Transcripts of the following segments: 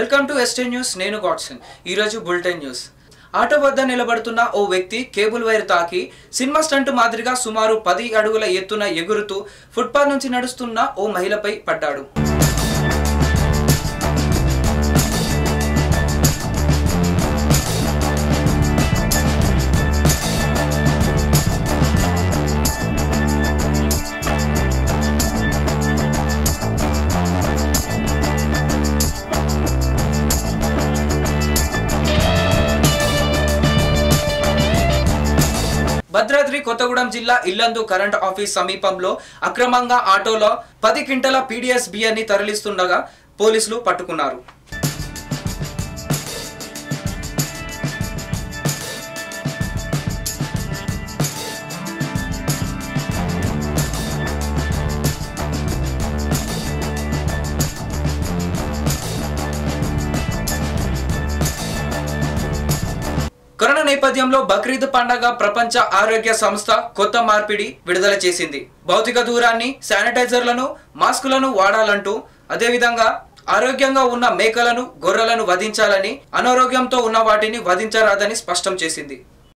welcome to ఎస్టేన్ news నేను Godson ఈరోజు బులెటిన్ న్యూస్ ఆటో వద్ద నిలబడుతున్న ఓ వ్యక్తి కేబుల్ వైర్ తాకి సినిమా స్టంట్ మాదిరిగా సుమారు పది అడుగుల ఎత్తున ఎగురుతూ ఫుట్పాత్ నుంచి నడుస్తున్న ఓ మహిళపై పడ్డాడు భద్రాద్రి కొత్తగూడెం జిల్లా ఇల్లందు కరెంట్ ఆఫీస్ సమీపంలో అక్రమంగా ఆటోలో పది క్వింటల పీడిఎస్ బియ్యాన్ని తరలిస్తుండగా పోలీసులు పట్టుకున్నారు కరోనా నేపథ్యంలో బక్రీద్ పండగ ప్రపంచ ఆరోగ్య సంస్థ కొత్త మార్పిడి విడుదల చేసింది భౌతిక దూరాన్ని శానిటైజర్లను మాస్కులను వాడాలంటూ అదేవిధంగా ఆరోగ్యంగా ఉన్న మేకలను గొర్రెలను వధించాలని అనారోగ్యంతో ఉన్న వాటిని వధించరాదని స్పష్టం చేసింది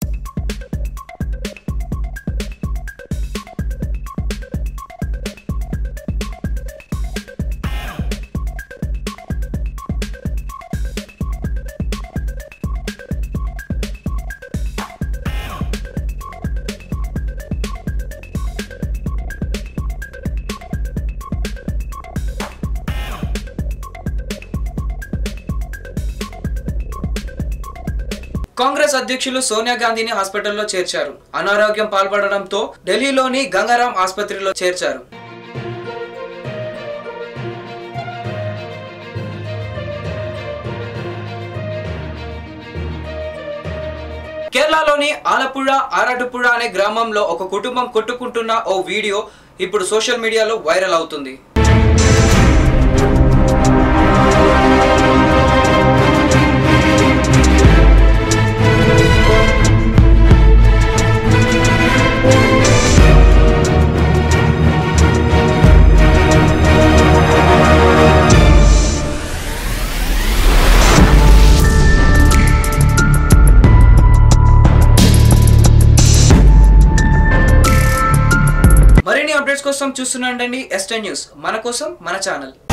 కాంగ్రెస్ అధ్యక్షులు సోనియా గాంధీని హాస్పిటల్లో చేర్చారు అనారోగ్యం పాల్పడడంతో ఢిల్లీలోని గంగారాం ఆసుపత్రిలో చేర్చారు కేరళలోని ఆలపుഴ ఆరాటుపుഴ అనే గ్రామంలో ఒక కుటుంబం కొట్టుకుంటున్న ఓ వీడియో ఇప్పుడు సోషల్ మీడియాలో వైరల్ అవుతుంది మరిన్ని అప్డేట్స్ కోసం చూస్తుండండి ఎస్టెన్ న్యూస్ మన కోసం మన ఛానల్